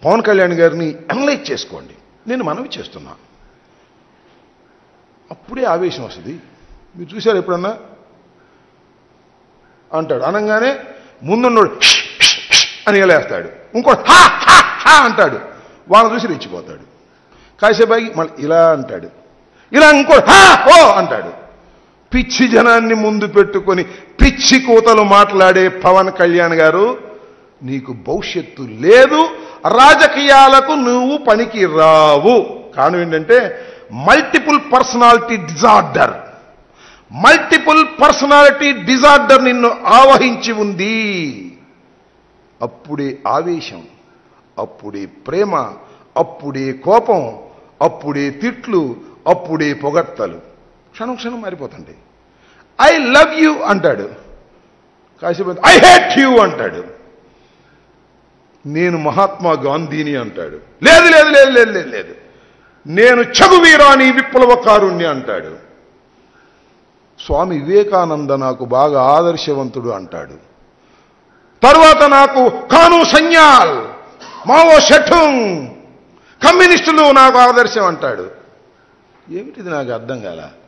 పవన్ కళ్యాణ్ గారిని అనలైజ్ చేసుకోండి నేను మనవి చేస్తున్నా అప్పుడే ఆవేశం వస్తుంది మీరు చూశారు ఎప్పుడన్నా అంటాడు అనగానే ముందున్నోడు "ష్, ష్, ష్" అని ఎలేస్తాడు ఇంకోటి హా హా హా అంటాడు వాళ్ళని చూసి రెచ్చిపోతాడు కాసేపు ఆగి మళ్ళీ ఇలా అంటాడు ఇలా ఇంకో హా ఓ అంటాడు పిచ్చి జనాన్ని ముందు పెట్టుకొని పిచ్చి కూతలు మాట్లాడే పవన్ కళ్యాణ్ గారు నీకు భవిష్యత్తు లేదు రాజకీయాలకు నువ్వు పనికి రావు కారణం ఏంటంటే multiple personality disorder multiple personality disorder నిన్ను ఆవహించి ఉంది అప్పుడే ఆవేశం అప్పుడే ప్రేమ అప్పుడే కోపం అప్పుడే తిట్లు అప్పుడే పొగడ్తలు క్షణం క్షణం మారిపోతుంటాయి ఐ లవ్ యూ అంటాడు కాసేపు ఐ హేట్ యూ అంటాడు నేను మహాత్మా గాంధీని అంటాడు లేదు లేదు లేదు లేదు లేదు లేదు నేను చదువీరాని విప్లవకారుణ్ణి అంటాడు స్వామి వివేకానంద నాకు బాగా ఆదర్శవంతుడు అంటాడు తరువాత నాకు కాను సన్యాల్ మావో షఠుంగ్ కమ్యూనిస్టులు నాకు ఆదర్శం అంటాడు ఏమిటిది నాకు అర్థం కాల